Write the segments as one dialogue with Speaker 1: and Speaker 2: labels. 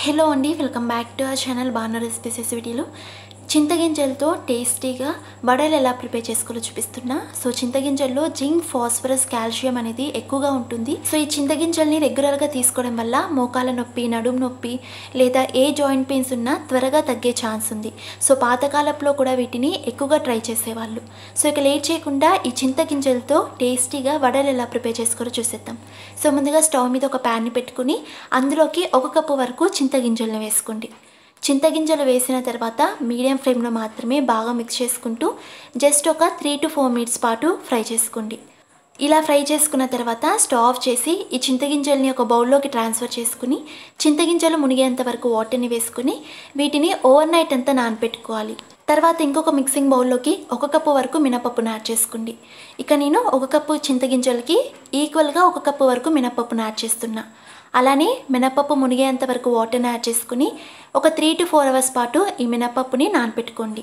Speaker 1: hello అండి welcome back to our channel బాగా recipes వీడియోలో చింతగింజలతో టేస్టీగా వడలు ఎలా ప్రిపేర్ చేసుకోవాలో చూపిస్తున్నా సో చింతగింజల్లో జింక్ ఫాస్ఫరస్ కాల్షియం అనేది ఎక్కువగా ఉంటుంది సో ఈ చింతగింజల్ని రెగ్యులర్గా తీసుకోవడం వల్ల మోకాల నొప్పి నడుము నొప్పి లేదా ఏ జాయింట్ పెయిన్స్ ఉన్నా త్వరగా తగ్గే ఛాన్స్ ఉంది సో పాతకాలంలో కూడా వీటిని ఎక్కువగా ట్రై చేసేవాళ్ళు సో ఇక లేట్ చేయకుండా ఈ చింతగింజలతో టేస్టీగా వడలు ఎలా ప్రిపేర్ చేసుకోవాలో చూసేద్దాం సో ముందుగా స్టవ్ మీద ఒక ప్యాన్ని పెట్టుకుని అందులోకి ఒక కప్పు వరకు చింతగింజలను వేసుకోండి చింతగింజలు వేసిన తర్వాత మీడియం ఫ్లేమ్లో మాత్రమే బాగా మిక్స్ చేసుకుంటూ జస్ట్ ఒక త్రీ టు ఫోర్ మినిట్స్ పాటు ఫ్రై చేసుకోండి ఇలా ఫ్రై చేసుకున్న తర్వాత స్టవ్ ఆఫ్ చేసి ఈ చింతగింజల్ని ఒక బౌల్లోకి ట్రాన్స్ఫర్ చేసుకుని చింతగింజలు మునిగేంత వరకు వాటర్ని వేసుకుని వీటిని ఓవర్ నైట్ అంతా నానపెట్టుకోవాలి తర్వాత ఇంకొక మిక్సింగ్ బౌల్లోకి ఒక కప్పు వరకు మినపప్పును యాడ్ చేసుకోండి ఇక నేను ఒక కప్పు చింతగింజలకి ఈక్వల్గా ఒక కప్పు వరకు మినపప్పును యాడ్ చేస్తున్నా అలానే మినపప్పు మునిగేంత వరకు వాటర్ని యాడ్ చేసుకుని ఒక త్రీ టు ఫోర్ అవర్స్ పాటు ఈ మినపప్పుని నానపెట్టుకోండి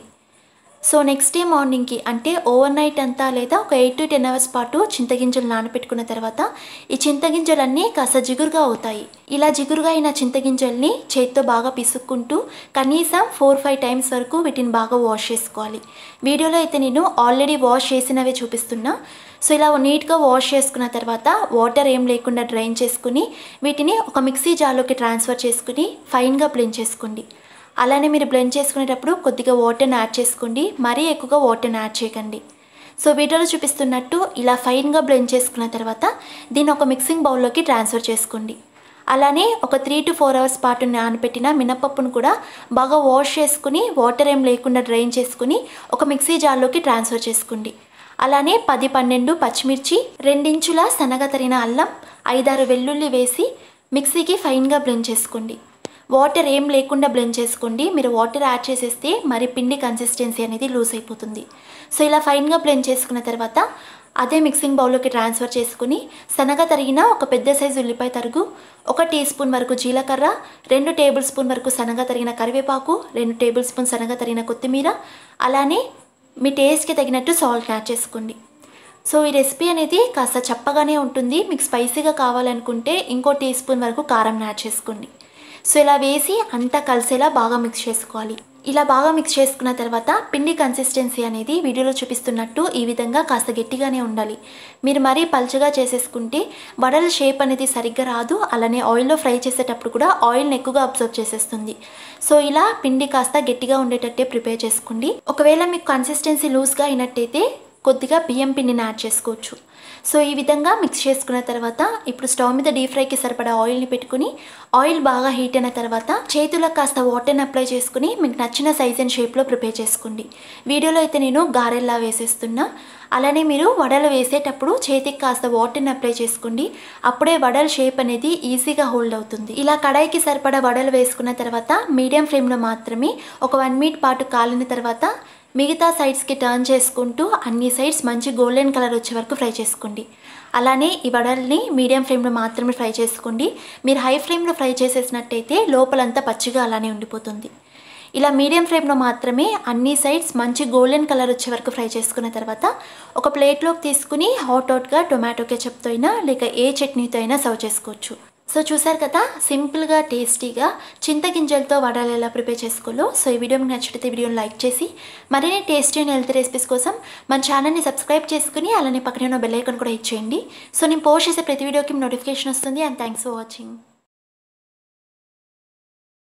Speaker 1: సో నెక్స్ట్ డే మార్నింగ్కి అంటే ఓవర్ నైట్ అంతా లేదా ఒక ఎయిట్ టు టెన్ అవర్స్ పాటు చింతగింజలు నానబెట్టుకున్న తర్వాత ఈ చింతగింజలన్నీ కాస్త జిగురుగా అవుతాయి ఇలా జిగురుగా అయిన చింతగింజల్ని చేతితో బాగా పిసుక్కుంటూ కనీసం ఫోర్ ఫైవ్ టైమ్స్ వరకు వీటిని బాగా వాష్ చేసుకోవాలి వీడియోలో అయితే నేను ఆల్రెడీ వాష్ చేసినవే చూపిస్తున్నా సో ఇలా నీట్గా వాష్ చేసుకున్న తర్వాత వాటర్ ఏం లేకుండా డ్రైన్ చేసుకుని వీటిని ఒక మిక్సీ జార్లోకి ట్రాన్స్ఫర్ చేసుకుని ఫైన్గా బ్లెండ్ చేసుకోండి అలానే మీరు బ్లెండ్ చేసుకునేటప్పుడు కొద్దిగా వాటర్ని యాడ్ చేసుకోండి మరీ ఎక్కువగా వాటర్ని యాడ్ చేయకండి సో వీడియోలో చూపిస్తున్నట్టు ఇలా ఫైన్గా బ్లెండ్ చేసుకున్న తర్వాత దీన్ని ఒక మిక్సింగ్ బౌల్లోకి ట్రాన్స్ఫర్ చేసుకోండి అలానే ఒక త్రీ టు ఫోర్ అవర్స్ పాటు నానబెట్టిన మినపప్పును కూడా బాగా వాష్ చేసుకుని వాటర్ ఏం లేకుండా డ్రైన్ చేసుకుని ఒక మిక్సీ జార్లోకి ట్రాన్స్ఫర్ చేసుకోండి అలానే పది పన్నెండు పచ్చిమిర్చి రెండించుల సన్నగా తరిగిన అల్లం ఐదారు వెల్లుల్లి వేసి మిక్సీకి ఫైన్గా బ్లెండ్ చేసుకోండి వాటర్ ఏం లేకుండా బ్లెండ్ చేసుకోండి మీరు వాటర్ యాడ్ చేసేస్తే మరి పిండి కన్సిస్టెన్సీ అనేది లూజ్ అయిపోతుంది సో ఇలా ఫైన్గా బ్లెండ్ చేసుకున్న తర్వాత అదే మిక్సింగ్ బౌల్లోకి ట్రాన్స్ఫర్ చేసుకుని సన్నగా తరిగిన ఒక పెద్ద సైజు ఉల్లిపాయ తరుగు ఒక టీ స్పూన్ వరకు జీలకర్ర రెండు టేబుల్ స్పూన్ వరకు సన్నగా తరిగిన కరివేపాకు రెండు టేబుల్ స్పూన్ సన్నగా తరిగిన కొత్తిమీర అలానే మీ టేస్ట్కి తగినట్టు సాల్ట్ యాడ్ చేసుకోండి సో ఈ రెసిపీ అనేది కాస్త చప్పగానే ఉంటుంది మీకు స్పైసీగా కావాలనుకుంటే ఇంకో టీ స్పూన్ వరకు కారం యాడ్ చేసుకోండి సో ఇలా వేసి అంతా కలిసేలా బాగా మిక్స్ చేసుకోవాలి ఇలా బాగా మిక్స్ చేసుకున్న తర్వాత పిండి కన్సిస్టెన్సీ అనేది వీడియోలో చూపిస్తున్నట్టు ఈ విధంగా కాస్త గట్టిగానే ఉండాలి మీరు మరీ పల్చగా చేసేసుకుంటే వడల షేప్ అనేది సరిగ్గా రాదు అలానే ఆయిల్లో ఫ్రై చేసేటప్పుడు కూడా ఆయిల్ని ఎక్కువగా అబ్జర్వ్ చేసేస్తుంది సో ఇలా పిండి కాస్త గట్టిగా ఉండేటట్టే ప్రిపేర్ చేసుకోండి ఒకవేళ మీకు కన్సిస్టెన్సీ లూజ్గా అయినట్టయితే కొద్దిగా బియ్యం పిండిని యాడ్ చేసుకోవచ్చు సో ఈ విధంగా మిక్స్ చేసుకున్న తర్వాత ఇప్పుడు స్టవ్ మీద డీప్ ఫ్రైకి సరిపడా ఆయిల్ని పెట్టుకుని ఆయిల్ బాగా హీట్ అయిన తర్వాత చేతులకు కాస్త వాటర్ని అప్లై చేసుకుని మీకు నచ్చిన సైజ్ అండ్ షేప్లో ప్రిపేర్ చేసుకోండి వీడియోలో అయితే నేను గారెల్లా వేసేస్తున్నా అలానే మీరు వడలు వేసేటప్పుడు చేతికి కాస్త వాటర్ని అప్లై చేసుకోండి అప్పుడే వడల షేప్ అనేది ఈజీగా హోల్డ్ అవుతుంది ఇలా కడాయికి సరిపడా వడలు వేసుకున్న తర్వాత మీడియం ఫ్లేమ్లో మాత్రమే ఒక వన్ మినిట్ పాటు కాలిన తర్వాత మిగతా సైడ్స్కి టర్న్ చేసుకుంటూ అన్ని సైడ్స్ మంచి గోల్డెన్ కలర్ వచ్చే వరకు ఫ్రై చేసుకోండి అలానే ఈ వడల్ని మీడియం ఫ్లేమ్లో మాత్రమే ఫ్రై చేసుకోండి మీరు హై ఫ్లేమ్లో ఫ్రై చేసేసినట్టయితే లోపలంతా పచ్చిగా అలానే ఉండిపోతుంది ఇలా మీడియం ఫ్లేమ్లో మాత్రమే అన్ని సైడ్స్ మంచి గోల్డెన్ కలర్ వచ్చే వరకు ఫ్రై చేసుకున్న తర్వాత ఒక ప్లేట్లోకి తీసుకుని హాట్ హాట్గా టొమాటో కెచప్తో అయినా లేక ఏ చట్నీతో అయినా సర్వ్ చేసుకోవచ్చు సో చూసారు కదా సింపుల్గా టేస్టీగా చింతగింజలతో వడలు ఎలా ప్రిపేర్ చేసుకోవాలో సో ఈ వీడియో మీకు నచ్చితే వీడియోని లైక్ చేసి మరిన్ని టేస్టీ అండ్ హెల్త్ రెసిపీస్ కోసం మన ఛానల్ని సబ్స్క్రైబ్ చేసుకుని అలానే పక్కనే ఉన్న బెల్ ఐకాన్ కూడా ఇచ్చేయండి సో నేను పోస్ట్ చేసే ప్రతి వీడియోకి నోటిఫికేషన్ వస్తుంది అండ్ థ్యాంక్స్ ఫర్ వాచింగ్